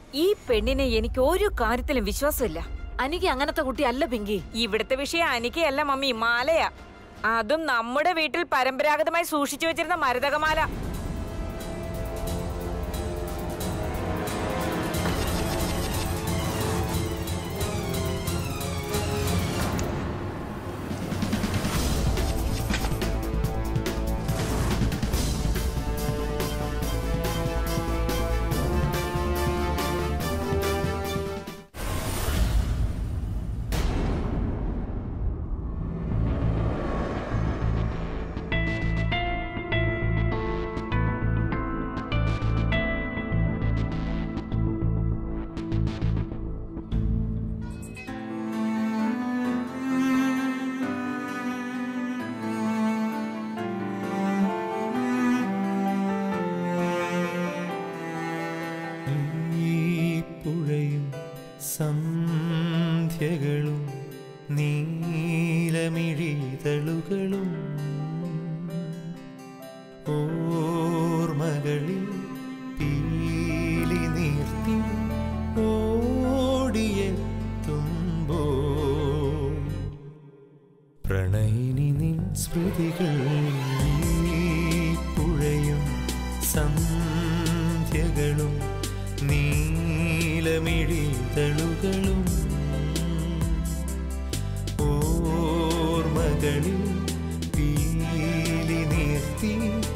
ഈ പെണ്ണിനെ എനിക്ക് ഒരു കാര്യത്തിലും വിശ്വാസമില്ല അനിക്ക് അങ്ങനത്തെ കുട്ടി അല്ല പിങ്കി ഇവിടുത്തെ വിഷയം അനിക്കയല്ല മമ്മി മാലയാ അതും നമ്മുടെ വീട്ടിൽ പരമ്പരാഗതമായി സൂക്ഷിച്ചു വെച്ചിരുന്ന മരതകമാല ഈ പുഴയും സന്ധ്യകളും നീലമിഴിതളുകളും ഓർമ്മകളിൽ പീലി നീർത്തി ഓടിയെത്തുമ്പോ പ്രണയിനി നിൻ സ്മൃതികൾ ഈ പുഴയും സന്ധ്യകളും നീലമിഴിതളുകളും ഓർമ്മകളിൽ പീലി നീർത്തി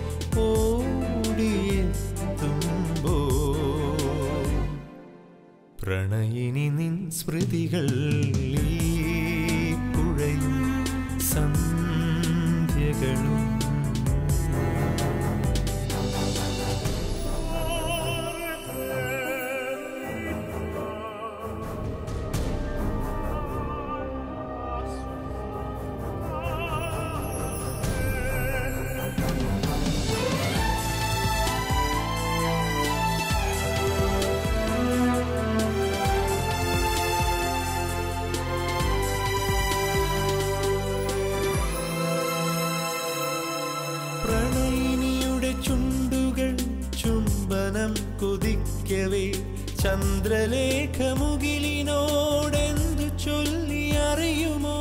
ഓടിയെത്തുമ്പോ പ്രണയിനി നിൻ സ്മൃതികൾ ഈ പുഴയും സന്ധ്യകളും പ്രണയിനിയുടെ ചുണ്ടുകൾ ചുംബനം കൊതിക്കവേ ചന്ദ്രലേഖമുകിലിനോടെന്തു ചൊല്ലി അറിയുമോ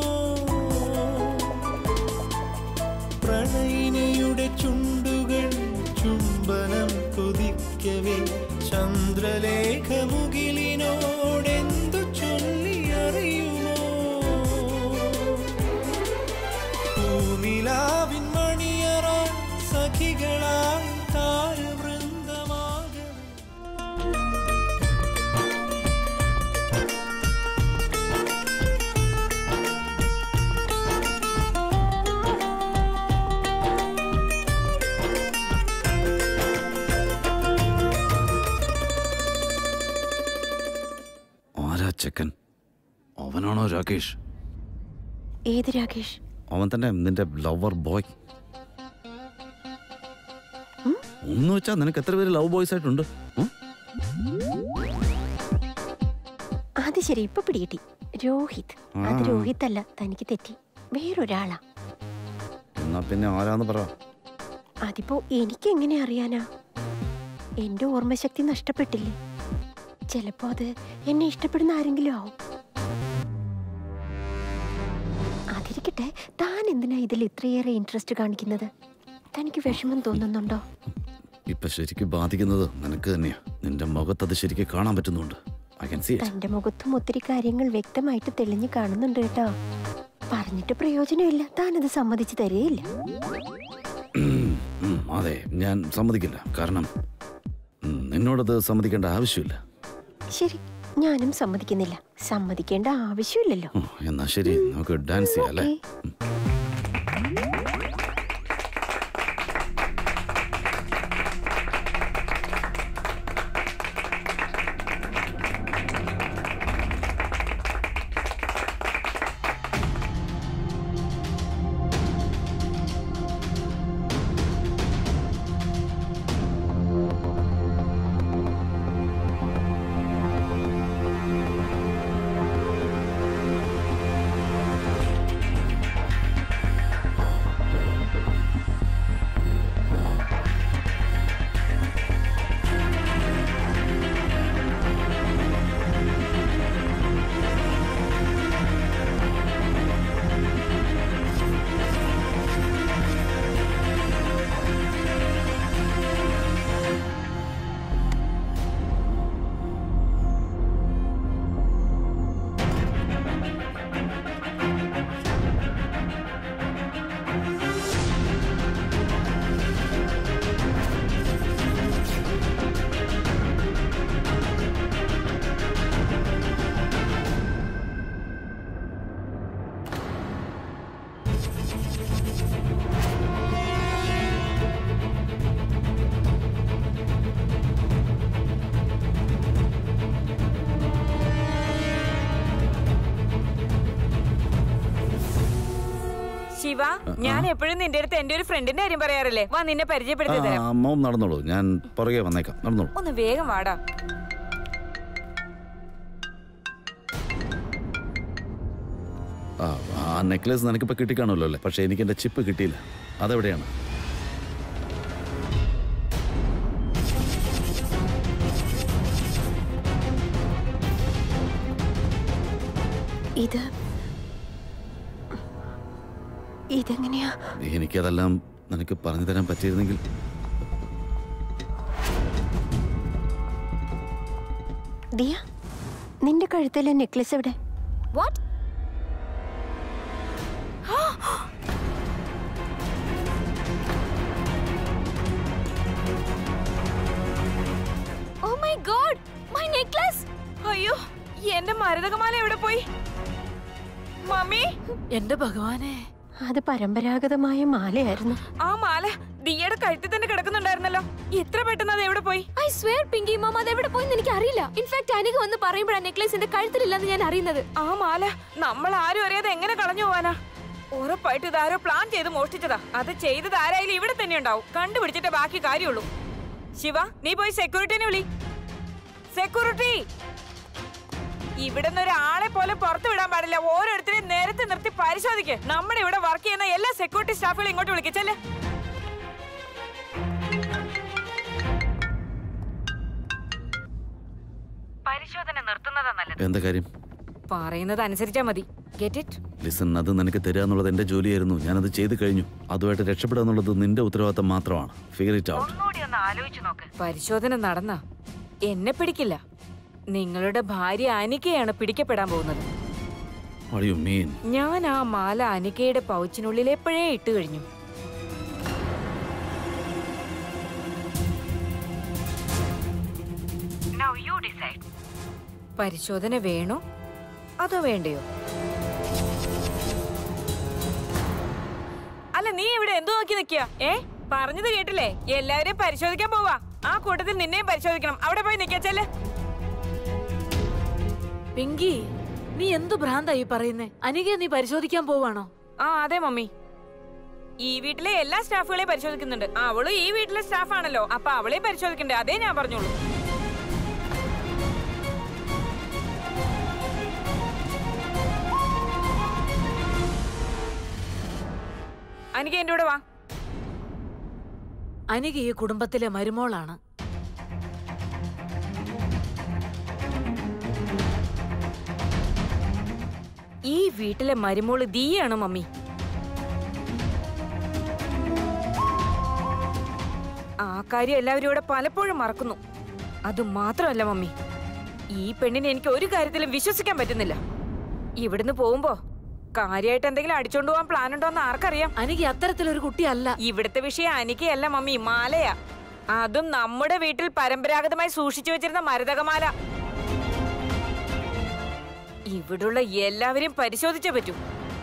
പ്രണയിനിയുടെ ചുണ്ടുകൾ ചുംബനം കൊതിക്കവേ ചന്ദ്രലേഖമുകിലിനോടെന്തു ചൊല്ലി അറിയുമോ പൂനിലാവിൻ മണിയറ സഖികളായി താരവൃന്ദമാകവേ ആരാ ചെക്കൻ അവനാണോ രാകേഷ് ഏത് രാകേഷ് അവൻ തന്നെ നിന്റെ ലവർ ബോയ് ഒന്ന് വെച്ചാ നിനക്ക് എത്ര പേര് ലവ് ബോയ്സ് ആയിട്ടുണ്ട് ഉം? അത് ശരി ഇപ്പൊ പിടികിട്ടി രോഹിത് അത് ആ. രോഹിത് അല്ല തനിക്ക് തെറ്റി വേറൊരാളാ എന്നാ പിന്നെ ആരാന്ന് പറ അതിപ്പോ എനിക്ക് എങ്ങനെ അറിയാനാ എന്റെ ഓർമ്മശക്തി നഷ്ടപ്പെട്ടില്ലേ ചിലപ്പോ അത് എന്നെ ഇഷ്ടപ്പെടുന്ന ആരെങ്കിലും ആവും അതിരിക്കട്ടെ താൻ എന്തിനാ ഇതിൽ ഇത്രയേറെ ഇൻട്രസ്റ്റ് കാണിക്കുന്നത് തനിക്ക് വിഷമം തോന്നുന്നുണ്ടോ ഇപ്പൊ ശരിക്കും ബാധിക്കുന്നത് നിനക്ക് തന്നെയാ നിന്റെ മുഖത്ത് അത് ശരിക്കും കാണാൻ പറ്റുന്നുണ്ട് ഐ ക്യാൻ സീ തന്റെ മുഖത്തും ഒത്തിരി കാര്യങ്ങൾ വ്യക്തമായിട്ട് തെളിഞ്ഞു കാണുന്നുണ്ട് കേട്ടോ പറഞ്ഞിട്ട് പ്രയോജനമില്ല താനത് സമ്മതിച്ചു തരികയില്ല അതെ ഞാൻ സമ്മതിക്കില്ല കാരണം ഉം, നിന്നോടത് സമ്മതിക്കേണ്ട ആവശ്യമില്ല ശരി ഞാനും സമ്മതിക്കുന്നില്ല സമ്മതിക്കേണ്ട ആവശ്യമില്ലല്ലോ ഉം, എന്നാ ശരി നമുക്ക് ഡാൻസ് ചെയ്യാം അല്ലേ ഓക്കേ. ശിവ ഞാൻ എപ്പോഴും നിന്റെ അടുത്ത് എന്റെ ഒരു ഫ്രണ്ടിന്റെ കാര്യം പറയാറില്ലേ വാ നിന്നെ ആ പരിചയപ്പെടുത്തി തരാം അമ്മ നടന്നോളൂ ഞാൻ പുറകെ വന്നേക്കാം നടന്നോളൂ ഒന്ന് വേഗം വാടാ ആ ആ നെക്ലേസ് നിനക്കിപ്പോൾ കിട്ടിക്കാണുമല്ലോ അല്ലേ പക്ഷേ എനിക്ക് എൻ്റെ ചിപ്പ് കിട്ടിയില്ല അതെവിടെയാണ് ഇത് ഇതെങ്ങനെയാ എനിക്കതെല്ലാം നിനക്ക് പറഞ്ഞു തരാൻ പറ്റിയിരുന്നെങ്കിൽ ദിയ നിന്റെ കഴുത്തിലെ നെക്ലസ് എവിടെ what oh my God my necklace അയ്യോ എന്റെ മരതകമാല എവിടെ പോയി മമ്മി എന്റെ ഭഗവാനെ അത് പരമ്പരാഗതമായ മാലയായിരുന്നു ആ മാല ദിയയുടെ കഴുത്തിൽ തന്നെ കിടക്കുന്നുണ്ടായിരുന്നല്ലോ ഇത്ര പെട്ടെന്ന് അത് എവിടെ പോയി ഐ സ്വേർ പിങ്കി മാമ അത് എവിടെ പോയെന്ന് എനിക്ക് അറിയില്ല ഇൻഫാക്ട് അനിക വന്ന് പറയുമ്പോഴാണ് നെക്ലേസ് എന്റെ കഴുത്തിലില്ലെന്ന് ഞാൻ അറിയുന്നത് ആ മാല നമ്മൾ ആരും അറിയാതെ എങ്ങനെ കളഞ്ഞു പോവാനാ ഉറപ്പായിട്ട് ഇതാരോ പ്ലാൻ ചെയ്ത് മോഷ്ടിച്ചതാ അത് ചെയ്തത് ആരായാലും ഇവിടെ തന്നെ ഉണ്ടാവും കണ്ടുപിടിച്ചിട്ടേ ബാക്കി കാര്യമുള്ളൂ ശിവ നീ പോയി സെക്യൂരിറ്റിനെ വിളി സെക്യൂരിറ്റി ഇവിടുന്ന് ഒരാളെ പോലെ പുറത്തു വിടാൻ പാടില്ല ഓരോരുത്തരെയും നേരത്തെ നിർത്തി പരിശോധിക്ക് നമ്മുടെ ഇവിടെ വർക്ക് ചെയ്യുന്ന എല്ലാ സെക്യൂരിറ്റി സ്റ്റാഫുകളും ഇങ്ങോട്ട് വിളിക്കച്ചല്ലേ പരിശോധന നിർത്തുന്നതാ നല്ലത് എന്താ കാര്യം പറയുന്നത് അനുസരിച്ചാ മതി ഗെറ്റ് ഇറ്റ് ലിസൺ അത് നിനക്ക് തരിക എന്നുള്ളത് എൻ്റെ ജോലിയായിരുന്നു ഞാനത് ചെയ്ത് കഴിഞ്ഞു അതുമായിട്ട് രക്ഷപ്പെടുക എന്നുള്ളത് നിന്റെ ഉത്തരവാദിത്തം മാത്രമാണ് ഫിഗർ ഇറ്റ് ഔട്ട് പരിശോധന നടന്ന എന്നെ പിടിക്കില്ല നിങ്ങളുടെ ഭാര്യ അനിക്കയാണ് പിടിക്കപ്പെടാൻ പോകുന്നത് വാട്ട് യു മീൻ ഞാൻ ആ മാല അനിക്കയുടെ പൗച്ചിനുള്ളിൽ എപ്പോഴേ ഇട്ട് കഴിഞ്ഞു പരിശോധന വേണോ അതോ വേണ്ടയോ അല്ല നീ ഇവിടെ എന്തു നോക്കി നിൽക്കുക ഏ പറഞ്ഞത് കേട്ടില്ലേ എല്ലാവരെയും പരിശോധിക്കാൻ പോവാ ആ കൂട്ടത്തിൽ നിന്നെയും പരിശോധിക്കണം അവിടെ പോയി നിൽക്കച്ചല്ലേ പിങ്കി നീ എന്തു ഭ്രാന്തായി പറയുന്നേ അനികയെ നീ പരിശോധിക്കാൻ പോവാണോ ആ അതെ മമ്മി ഈ വീട്ടിലെ എല്ലാ സ്റ്റാഫുകളെയും പരിശോധിക്കുന്നുണ്ട് അവളും ഈ വീട്ടിലെ സ്റ്റാഫ് ആണല്ലോ അപ്പൊ അവളെയും പരിശോധിക്കണ്ടേ അതേ ഞാൻ പറഞ്ഞോളൂ അനിക എന്റെ കൂടെ വാ അനിക ഈ കുടുംബത്തിലെ മരുമോളാണ് ഈ വീട്ടിലെ മരുമോള് ദീയാണ് മമ്മി ആ കാര്യം എല്ലാവരും ഇവിടെ പലപ്പോഴും മറക്കുന്നു അത് മാത്രമല്ല മമ്മി ഈ പെണ്ണിനെ എനിക്ക് ഒരു കാര്യത്തിലും വിശ്വസിക്കാൻ പറ്റുന്നില്ല ഇവിടുന്ന് പോകുമ്പോ കാര്യമായിട്ട് എന്തെങ്കിലും അടിച്ചോണ്ട് പോകാൻ പ്ലാൻ ഉണ്ടോ എന്ന് ആർക്കറിയാം അനിക അത്തരത്തിലൊരു കുട്ടിയല്ല ഇവിടുത്തെ വിഷയം അനിക്കയല്ല മമ്മി മാലയാ അതും നമ്മുടെ വീട്ടിൽ പരമ്പരാഗതമായി സൂക്ഷിച്ചു വെച്ചിരുന്ന മരതകമാല ഇവിടുള്ള എല്ലാവരെയും പരിശോധിച്ചേ പറ്റൂ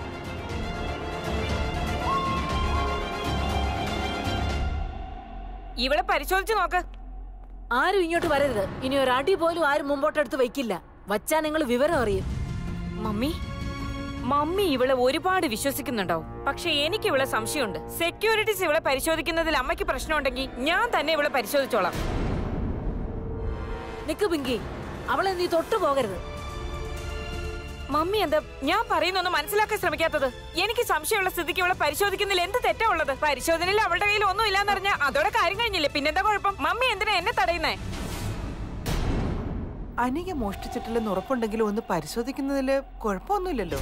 ഇവളെ പരിശോധിച്ചു നോക്ക് ആരും ഇങ്ങോട്ട് വരരുത് ഇനി ഒരു അടി പോലും ആരും മുമ്പോട്ടെടുത്ത് വയ്ക്കില്ല വച്ചാ നിങ്ങൾ വിവരം അറിയും മമ്മി മമ്മി ഇവളെ ഒരുപാട് വിശ്വസിക്കുന്നുണ്ടാവും പക്ഷെ എനിക്ക് ഇവളെ സംശയമുണ്ട് സെക്യൂരിറ്റീസ് ഇവളെ പരിശോധിക്കുന്നതിൽ അമ്മയ്ക്ക് പ്രശ്നമുണ്ടെങ്കിൽ ഞാൻ തന്നെ ഇവളെ പരിശോധിച്ചോളാം നിക്ക് പിങ്കി അവളെ നീ തൊട്ടു പോകരുത് മമ്മി എന്താ ഞാൻ പറയുന്നൊന്നും മനസ്സിലാക്കാൻ ശ്രമിക്കാത്തത് എനിക്ക് സംശയമുള്ള സ്ഥിതിക്ക് ഇവളെ പരിശോധിക്കുന്നതിൽ എന്ത് തെറ്റാ ഉള്ളത് പരിശോധനയിൽ അവളുടെ കയ്യിൽ ഒന്നും ഇല്ലാന്നറിഞ്ഞാ അതോടെ കാര്യം കഴിഞ്ഞില്ലേ പിന്നെന്താ കുഴപ്പം മമ്മി എന്തിനാ എന്നെ തടയുന്നേ അനിക മോഷ്ടിച്ചിട്ടില്ലെന്ന് ഉറപ്പുണ്ടെങ്കിലും ഒന്ന് പരിശോധിക്കുന്നതിൽ കുഴപ്പമൊന്നുമില്ലല്ലോ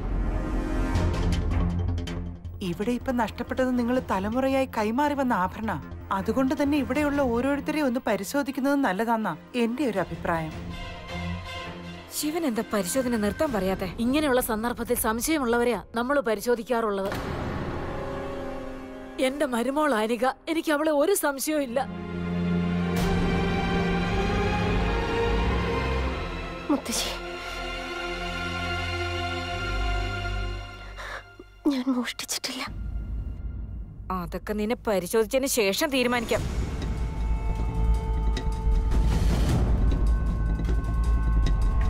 ഇവിടെ ഇപ്പൊ നഷ്ടപ്പെട്ടത് നിങ്ങൾ തലമുറയായി കൈമാറി വന്ന ആഭരണ അതുകൊണ്ട് തന്നെ ഇവിടെയുള്ള ഓരോരുത്തരെയും ഒന്ന് പരിശോധിക്കുന്നത് നല്ലതാന്നാ എന്റെ ഒരു അഭിപ്രായം ശിവൻ എന്താ പരിശോധന നിർത്താൻ പറയാത്തെ ഇങ്ങനെയുള്ള സന്ദർഭത്തിൽ സംശയമുള്ളവരെയാ നമ്മൾ പരിശോധിക്കാറുള്ളത് എന്റെ മരുമോൾ അനിക എനിക്ക് അവളെ ഒരു സംശയവും ഇല്ല മുത്തശ്ശി ഞാൻ മോഷ്ടിച്ചിട്ടില്ല അതൊക്കെ നിന്നെ പരിശോധിച്ചതിന് ശേഷം തീരുമാനിക്കാം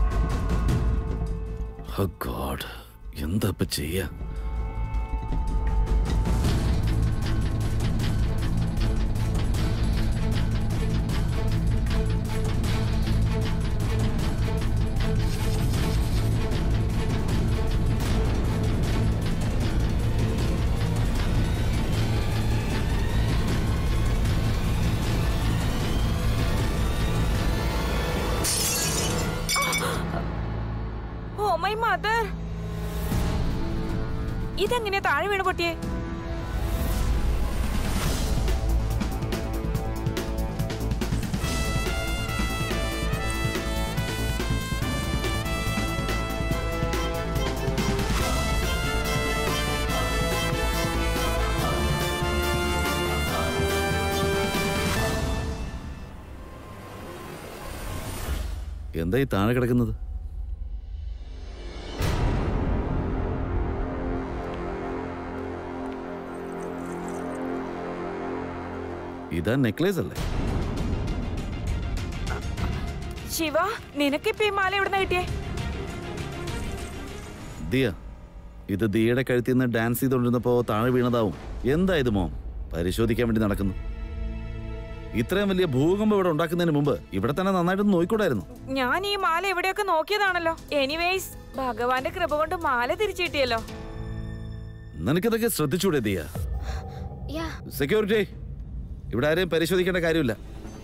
ഗോഡ് എന്താ ഇപ്പൊ ചെയ്യാ മൈ മദർ ഇതെങ്ങനെയാ താഴെ വീണ് പൊട്ടിയേ എന്താ ഈ താഴെ കിടക്കുന്നത് ഇതാ നെക്ലേസ് അല്ലേ ശിവ നിനക്കിപ്പോ ഈ മാല എവിടുന്ന കിട്ടിയേ ദിയ ഇത് ദിയയുടെ കഴുത്തിൽ നിന്ന് ഡാൻസ് ചെയ്തുകൊണ്ടിരുന്നപ്പോ താഴെ വീണതാവും എന്താ ഇത് മോം പരിശോധിക്കാൻ വേണ്ടി നടക്കുന്നു ഇത്രയും വലിയ ഭൂകമ്പം ഇവിടെ ഉണ്ടാക്കുന്നതിന് മുമ്പ് ഇവിടെ തന്നെ നന്നായിട്ട് നോയിക്കൂടായിരുന്നു ഞാൻ ഈ മാല എവിടെയൊക്കെ നോക്കിയതാണല്ലോ എനിവേയ്സ് ഭഗവാന്റെ കൃപ കൊണ്ട് മാല തിരിച്ചു കിട്ടിയല്ലോ നിനക്കിതൊക്കെ ശ്രദ്ധിച്ചൂടെ ദിയ യാ സെക്യൂരിറ്റി ഇവിടെ ആരെയും പരിശോധിക്കേണ്ട കാര്യമില്ല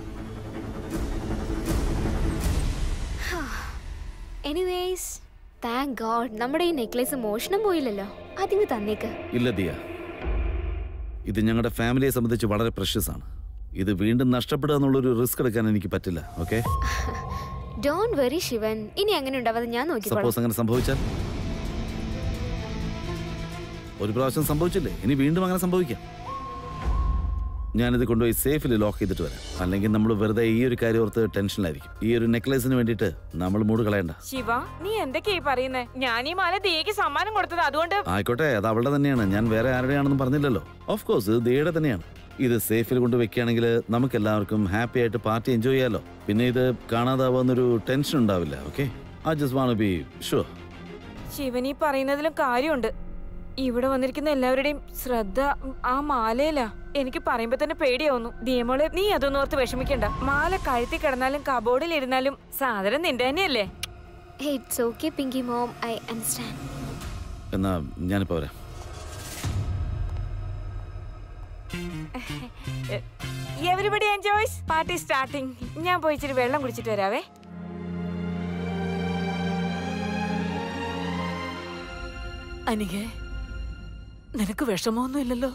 എനിവേസ് താങ്ക് ഗോഡ് നമ്മുടെ ഈ നെക്ലേസ് മോഷണം പോയില്ലല്ലോ അതിങ്ങ് തന്നേക്ക് ഇല്ല ദിയ ഇത് ഞങ്ങളുടെ ഫാമിലിയെ സംബന്ധിച്ച് വളരെ പ്രഷ്യസ് ആണ് ഇത് വീണ്ടും നഷ്ടപ്പെടുക എന്നുള്ളൊരു റിസ്ക് എടുക്കാൻ എനിക്ക് പറ്റില്ല ഓക്കെ ഡോണ്ട് വെറി ശിവൻ ഇനി അങ്ങനെ ഉണ്ടാവാതെ ഞാൻ നോക്കിക്കോളാം സപ്പോസ് അങ്ങനെ സംഭവിച്ചാൽ ഒരു പ്രാവശ്യം സംഭവിച്ചില്ലേ ഇനി വീണ്ടും അങ്ങനെ സംഭവിക്കാം ഞാനിത് കൊണ്ടുപോയി സേഫിൽ ലോക്ക് ചെയ്തിട്ട് വരാം അല്ലെങ്കിൽ നമ്മൾ വെറുതെ ഈ ഒരു കാര്യം ഓർത്ത് ടെൻഷനിലായിരിക്കും ഈ ഒരു നെക്ലേസിന് വേണ്ടിയിട്ട് നമ്മൾ മൂട് കളയണ്ട ശിവ നീ എന്തൊക്കെയായി പറയുന്നേ ഞാൻ ഈ മാല ദിയക്ക് സമ്മാനം കൊടുത്തത് അതുകൊണ്ട് ആയിക്കോട്ടെ അത് അവളുടെ തന്നെയാണ് ഞാൻ വേറെ ആരുടെയാണെന്ന് പറഞ്ഞില്ലല്ലോ ഓഫ് കോഴ്സ് ഇത് ദിയയുടെ തന്നെയാണ് ഇത് സേഫിൽ കൊണ്ട് വെക്കുകയാണെങ്കിൽ നമുക്ക് എല്ലാവർക്കും ഹാപ്പി ആയിട്ട് പാർട്ടി എൻജോയ് ചെയ്യാലോ പിന്നെ ഇത് കാണാതാവുന്നൊരു ടെൻഷൻ ഉണ്ടാവില്ല okay I just want be sure Shivan ഈ പറയുന്നതിലും കാര്യമുണ്ട് ഇവിടെ വന്നിരിക്കുന്ന എല്ലാവരുടെയും ശ്രദ്ധ ആ മാലയിലാ എനിക്ക് പറയുമ്പോ തന്നെ പേടിയാവുന്നു ദിയമോളെ നീ അതൊന്നും ഓർത്ത് വിഷമിക്കണ്ട മാല കഴുത്തി കിടന്നാലും കബോർഡിൽ ഇരുന്നാലും സാധനം നിന്റെ തന്നെയല്ലേ it's okay Pinky mom I understand എന്നാ ഞാനിപ്പോ വരാം എവരിബഡി എൻജോയ്സ് പാർട്ടി സ്റ്റാർട്ടിങ് ഞാൻ പോയി ഇച്ചിരി വെള്ളം കുടിച്ചിട്ട് വരാവേ അനികെ നിനക്ക് വിഷമമൊന്നുമില്ലല്ലോ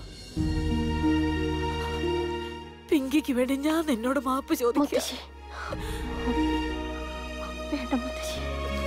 പിങ്കിക്ക് വേണ്ടി ഞാൻ നിന്നോട് മാപ്പ് ചോദിക്കാം മുത്തശ്ശി വേണ്ട മുത്തശ്ശി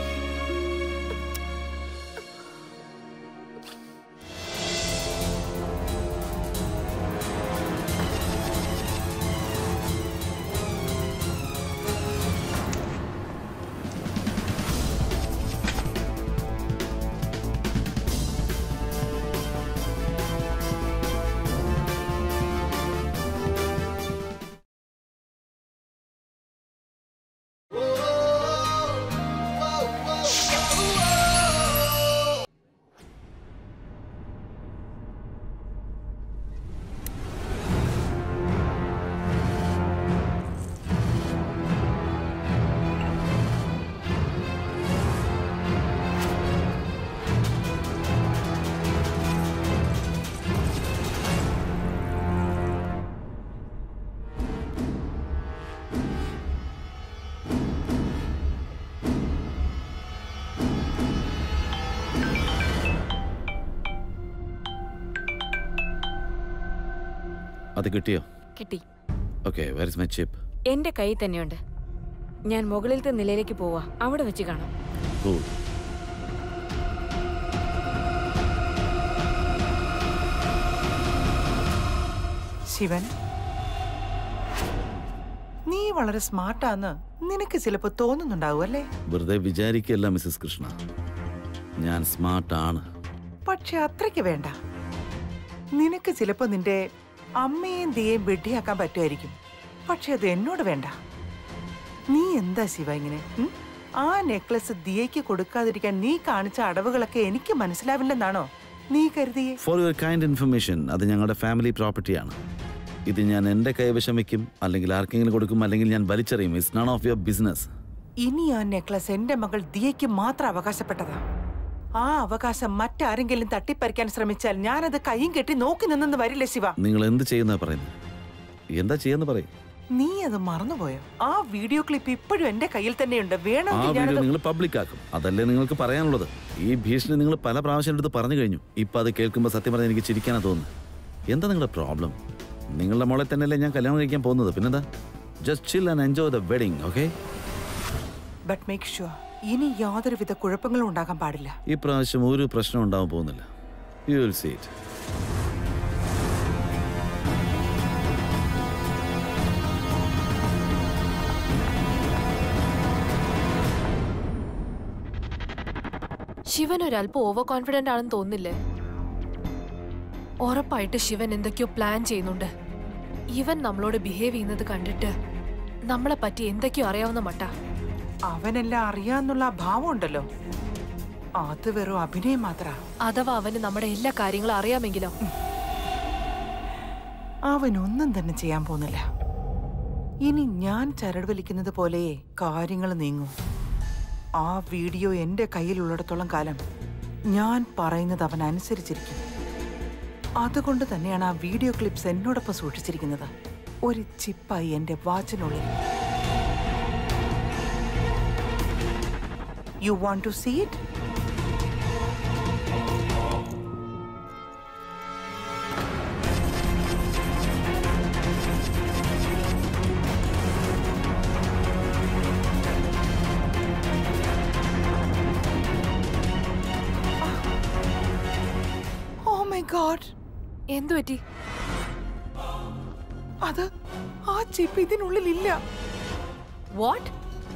അത് കിട്ടിയോ കിട്ടി okay where is my chip എന്റെ കയ്യിൽ തന്നെയുണ്ട് ഞാൻ മുകളിലത്തെ നിലയിലേക്ക് പോവാ അവിടെ വെച്ച് കാണാം കൂൾ ശിവൻ നീ വളരെ സ്മാർട്ടാന്ന് നിനക്ക് ചിലപ്പോ തോന്നുന്നുണ്ടാവും അല്ലേ വെറുതെ വിചാരിക്കല്ല മിസ്സസ് കൃഷ്ണ ഞാൻ സ്മാർട്ട് ആണ് പക്ഷെ അത്രയ്ക്ക് വേണ്ട നിനക്ക് ചിലപ്പോ നിന്റെ അമ്മയെയും ദിയേയും വെട്ടിയാക്കാൻ പറ്റുമായിരിക്കും പക്ഷെ അത് എന്നോട് വേണ്ട നീ എന്താ ശിവ ഇങ്ങനെ ഉം? ആ നെക്ലസ് ദിയയ്ക്ക് കൊടുക്കാതിരിക്കാൻ നീ കാണിച്ച അടവുകളൊക്കെ എനിക്ക് മനസ്സിലാവില്ലെന്നാണോ നീ കരുതിയേ ഫോർ യുവർ കൈൻഡ് ഇൻഫർമേഷൻ അത് ഞങ്ങളുടെ ഫാമിലി പ്രോപ്പർട്ടിയാണ് ഇത് ഞാൻ എൻ്റെ കൈവശം വയ്ക്കും അല്ലെങ്കിൽ ആർക്കെങ്കിലും കൊടുക്കും അല്ലെങ്കിൽ ഞാൻ വലിച്ചെറിയും it's none of your business ഇനി ആ നെക്ലസ് എന്റെ മകൾ ദിയയ്ക്ക് മാത്രം അവകാശപ്പെട്ടതാ ആ അവകാശം മറ്റാരെങ്കിലും തട്ടിപ്പറിക്കാൻ ശ്രമിച്ചാൽ ഞാനത് കൈയും കെട്ടി നോക്കി നിന്നെന്ന് വരില്ല ശിവ നിങ്ങൾ എന്ത് ചെയ്യുന്ന പറയുന്നത് എന്താ ചെയ്യുന്ന പറയും നീ അത് മറന്നുപോയോ ആ വീഡിയോ ക്ലിപ്പ് ഇപ്പോഴും എന്റെ കയ്യിൽ തന്നെയുണ്ട് ആ വേണമെങ്കിൽ വീഡിയോ ഞാനത് നിങ്ങൾ പബ്ലിക് ആക്കും അതല്ലേ നിങ്ങൾക്ക് പറയാനുള്ളത് ഈ ഭീഷണി നിങ്ങൾ പല പ്രാവശ്യം എടുത്ത് പറഞ്ഞു കഴിഞ്ഞു ഇപ്പൊ അത് കേൾക്കുമ്പോൾ സത്യം പറഞ്ഞാൽ എനിക്ക് ചിരിക്കാനാ തോന്നുന്നു എന്താ നിങ്ങളുടെ പ്രോബ്ലം നിങ്ങളുടെ മോളെ തന്നെയല്ലേ ഞാൻ കല്യാണം കഴിക്കാൻ പോകുന്നത് പിന്നെന്താ just chill and enjoy the wedding okay but make sure ഇനി യാതൊരുവിധ കുഴപ്പങ്ങളും ഉണ്ടാകാൻ പാടില്ല ഈ പ്രാവശ്യം ഒരു പ്രശ്നം ഉണ്ടാവാൻ പോകുന്നില്ല you will see it Shivan ഒരല്പം ഓവർ കോൺഫിഡന്റ് ആണെന്ന് തോന്നില്ലേ ഉറപ്പായിട്ട് ശിവൻ എന്തൊക്കെയോ പ്ലാൻ ചെയ്യുന്നുണ്ട് ഇവൻ നമ്മളോട് ബിഹേവ് ചെയ്യുന്നത് കണ്ടിട്ട് നമ്മളെ പറ്റി എന്തൊക്കെയോ അറിയാവുന്ന മട്ട അവനെല്ലാം അറിയാന്നുള്ള ആ ഭാവം ഉണ്ടല്ലോ അത് വെറും അഭിനയം മാത്ര അഥവാ അവന് നമ്മുടെ എല്ലാ കാര്യങ്ങളും അറിയാമെങ്കിലോ അവനൊന്നും തന്നെ ചെയ്യാൻ പോകുന്നില്ല ഇനി ഞാൻ ചരട് വലിക്കുന്നത് പോലെ കാര്യങ്ങൾ നീങ്ങും ആ വീഡിയോ എന്റെ കയ്യിലുള്ളിടത്തോളം കാലം ഞാൻ പറയുന്നത് അവൻ അനുസരിച്ചിരിക്കും അതുകൊണ്ട് തന്നെയാണ് ആ വീഡിയോ ക്ലിപ്സ് എന്നോടൊപ്പം സൂക്ഷിച്ചിരിക്കുന്നത് ഒരു ചിപ്പായി എന്റെ വാച്ചിനുള്ളിൽ you want to see it oh my God എന്തു പറ്റി അത് ആ ചിപ്പ് ഇതിനുള്ളിലില്ല വാട്ട്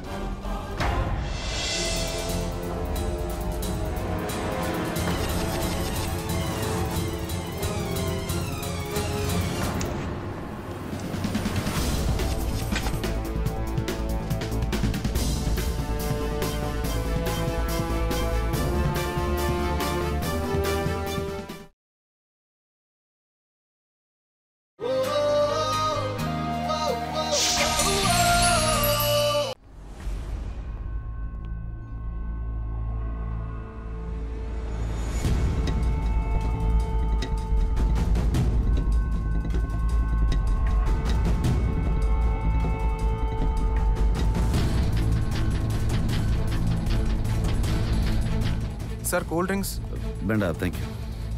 സർ കൂൾ ഡ്രിങ്ക്സ് വേണ്ട താങ്ക് യു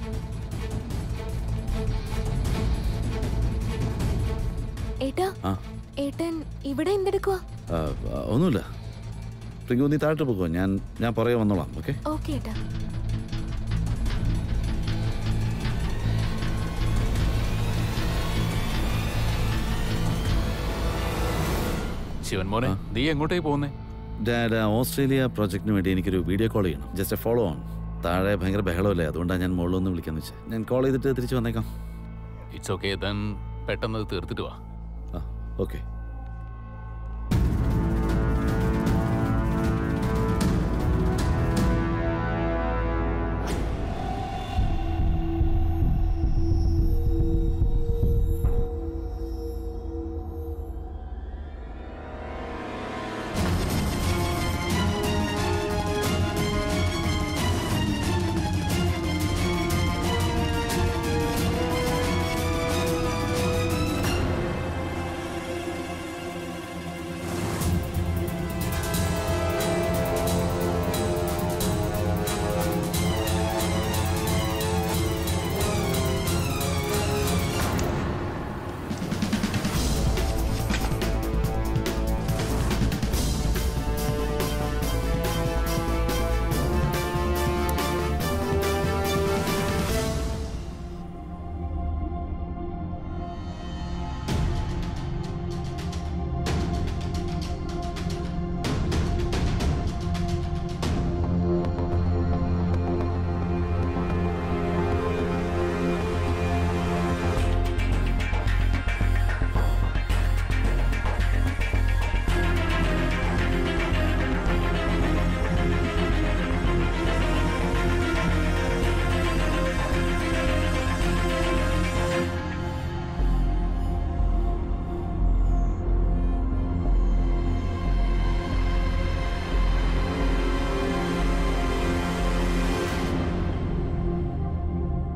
ഏട്ടാ ആ ഏട്ടൻ ഇവിടെ എന്തെടുക്കുക ആ, ആ, ഒന്നുമില്ല പ്രിങ്കു നീ താഴോട്ട് പോകുമോ ഞാൻ ഞാൻ പുറകെ വന്നോളാം ഓക്കെ ഓക്കെ ഏട്ടാ ശിവൻ മോനെ നീ എങ്ങോട്ടേക്ക് പോകുന്നേ ഡാഡ് ഓസ്ട്രേലിയ പ്രോജക്റ്റിന് വേണ്ടി എനിക്കൊരു വീഡിയോ കോൾ ചെയ്യണം ജസ്റ്റ് ഫോളോ ഓൺ താഴെ ഭയങ്കര ബഹളമല്ലേ അതുകൊണ്ടാണ് ഞാൻ മുകളിൽ ഒന്ന് വിളിക്കാന്ന് വെച്ചാൽ ഞാൻ കോൾ ചെയ്തിട്ട് തിരിച്ച് വന്നേക്കാം ഇറ്റ്സ് ഓക്കെ ദൻ പെട്ടെന്ന് അത് തീർത്തിട്ട് വാ ആ ഓക്കെ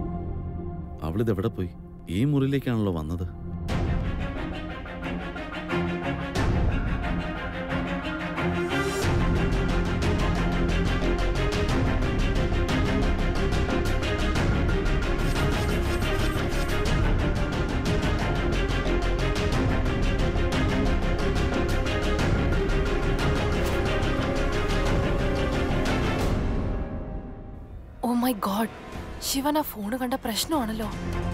അവളിത് എവിടെ പോയി ഈ മുറിയിലേക്കാണല്ലോ വന്നത് മൈ ഗോഡ് ശിവൻ ആ ഫോണ് കണ്ട പ്രശ്നമാണല്ലോ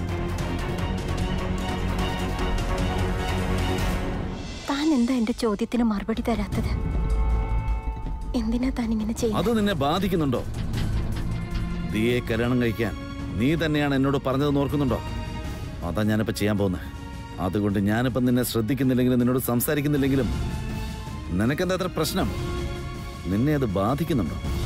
താൻ എന്താ എന്റെ ചോദ്യത്തിന് മറുപടി തരാത്തത് എന്തിനാ താൻ ഇങ്ങനെ അത് ചെയ്യുന്നത് നിന്നെ ബാധിക്കുന്നുണ്ടോ ദിയെ കല്യാണം കഴിക്കാൻ നീ തന്നെയാണ് എന്നോട് പറഞ്ഞതെന്ന് ഓർക്കുന്നുണ്ടോ അതാ ഞാനിപ്പോ ചെയ്യാൻ പോകുന്നത് അതുകൊണ്ട് ഞാനിപ്പോ നിന്നെ ശ്രദ്ധിക്കുന്നില്ലെങ്കിലും നിന്നോട് സംസാരിക്കുന്നില്ലെങ്കിലും നിനക്കെന്താ അത്ര പ്രശ്നം നിന്നെ അത് ബാധിക്കുന്നുണ്ടോ